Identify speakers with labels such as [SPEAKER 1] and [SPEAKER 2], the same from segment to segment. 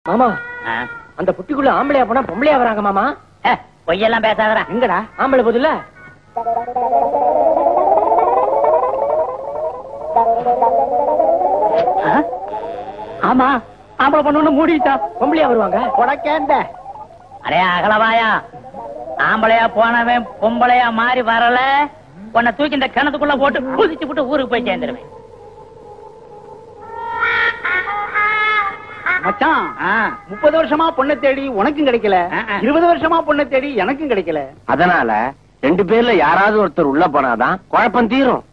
[SPEAKER 1] மாமா
[SPEAKER 2] ஆ.
[SPEAKER 1] அந்த புட்டிக்குள்ள ஆம்பளையா போனா பொம்பளையா வராங்க மாமா
[SPEAKER 2] ஏ, பொய்யெல்லாம் பேசாதடா
[SPEAKER 1] எங்கடா ஆம்பளை போதுல
[SPEAKER 2] ஆமா ஆம்பளை பொண்ணு மூடிட்டா
[SPEAKER 1] பொம்பளையா வருவாங்க
[SPEAKER 3] உனக்கேண்ட
[SPEAKER 2] அடே அகலவாயா ஆம்பளையா போனவன் பொம்பளையா மாறி வரல உன்னை தூக்கி இந்த கிணத்துக்குள்ள போட்டு குதிச்சு விட்டு ஊருக்கு போய் சேர்ந்துருவேன்
[SPEAKER 3] மச்சான்
[SPEAKER 2] ஆ.
[SPEAKER 3] முப்பது வருஷமா பொண்ணை தேடி உனக்கும் கிடைக்கல
[SPEAKER 2] ஆ, ஆ.
[SPEAKER 3] இருபது வருஷமா பொண்ணை தேடி எனக்கும் கிடைக்கல
[SPEAKER 4] அதனால ரெண்டு பேர்ல யாராவது ஒருத்தர் உள்ள போனாதான் குழப்பம் தீரும்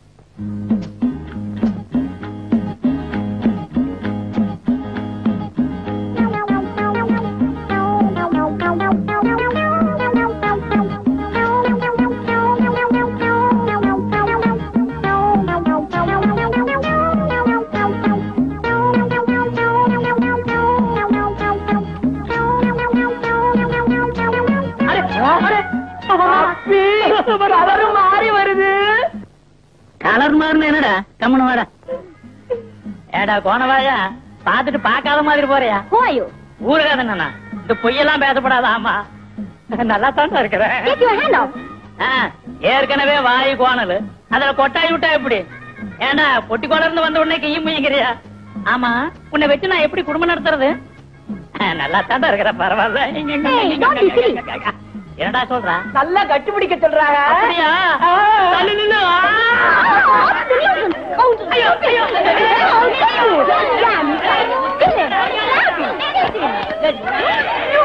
[SPEAKER 1] மாறி வருது
[SPEAKER 2] கலர் மாறின என்னடா கம்மனு வாடா ஏடா கோணவாயா பாத்துட்டு பார்க்காத மாதிரி போறியா
[SPEAKER 5] Who are you?
[SPEAKER 2] ஊருகாத என்னண்ணா இந்த பொய்யெல்லாம் பேசப்படாத ஆமா நல்லா தான் இருக்கிறேன்
[SPEAKER 5] Take your hand off.
[SPEAKER 2] ஆ, ஏற்கனவே வாய் கோணல் அதுல கொட்டாய் விட்டா எப்படி ஏண்டா பொட்டி கோளர்ந்து வந்த உடனே கையும் முயங்கிறியா ஆமா உன்னை வச்சு நான் எப்படி குடும்பம் நடத்துறது ஆ, நல்லா தான் இருக்கிற பரவாயில்ல
[SPEAKER 5] Hey, don't be silly.
[SPEAKER 2] என்னடா சொல்றா
[SPEAKER 1] நல்லா கட்டுப்பிடிக்க சொல்றாங்க
[SPEAKER 2] அப்படியா தள்ளி நில்லு. ஆ. ஐயோ, ஐயோ.
[SPEAKER 5] Damn, kill him. Stab him.